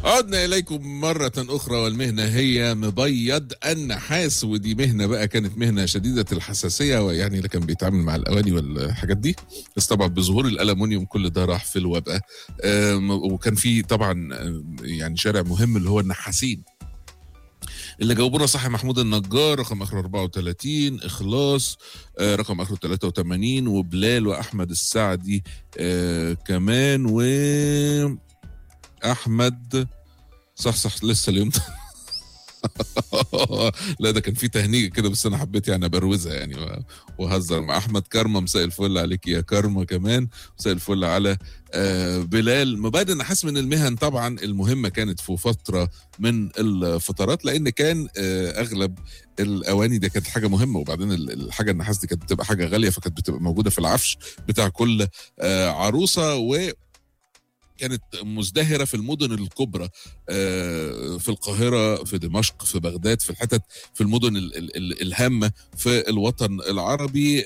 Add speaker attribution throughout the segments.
Speaker 1: عدنا إليكم مرة أخرى والمهنة هي مبيض النحاس ودي مهنة بقى كانت مهنة شديدة الحساسية ويعني اللي كان بيتعامل مع الأواني والحاجات دي بس طبعا بظهور الألمونيوم كل ده راح في الوباء آم، وكان في طبعا آم، يعني شارع مهم اللي هو النحاسين اللي جاوبونا صح محمود النجار رقم اخره 34 اخلاص آه، رقم اخره 83 وبلال واحمد السعدي آه، كمان و احمد صح صح لسه اليوم ده لا ده كان في تهنيجه كده بس انا حبيت يعني ابروزها يعني و- واهزر مع احمد كرمه مساء الفل عليك يا كرمه كمان مساء الفل على آه، بلال مبادئ انا حاسس من المهن طبعا المهمه كانت في فتره من الفترات لان كان آه، اغلب الاواني دي كانت حاجه مهمه وبعدين ال- الحاجه النحاس دي كانت بتبقى حاجه غاليه فكانت بتبقى موجوده في العفش بتاع كل آه، عروسه و كانت مزدهره في المدن الكبرى آه، في القاهره في دمشق في بغداد في الحتت في المدن ال- ال- ال- الهامه في الوطن العربي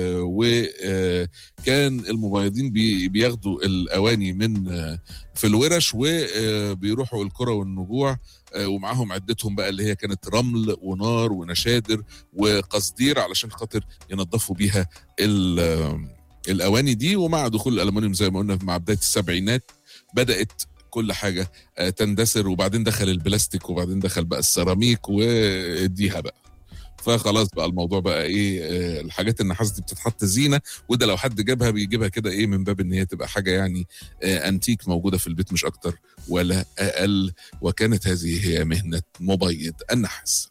Speaker 1: وكان المبيضين بي- بياخدوا الاواني من آه، في الورش وبيروحوا القرى والنجوع آه، ومعاهم عدتهم بقى اللي هي كانت رمل ونار ونشادر وقصدير علشان خاطر ينظفوا بيها ال- آه، الاواني دي ومع دخول الالومنيوم زي ما قلنا مع بدايه السبعينات بدات كل حاجه آه، تندثر وبعدين دخل البلاستيك وبعدين دخل بقى السيراميك واديها بقى فخلاص بقى الموضوع بقى ايه آه، الحاجات النحاس دي بتتحط زينه وده لو حد جابها بيجيبها كده ايه من باب ان هي تبقى حاجه يعني آه، انتيك موجوده في البيت مش اكتر ولا اقل وكانت هذه هي مهنه مبيض النحاس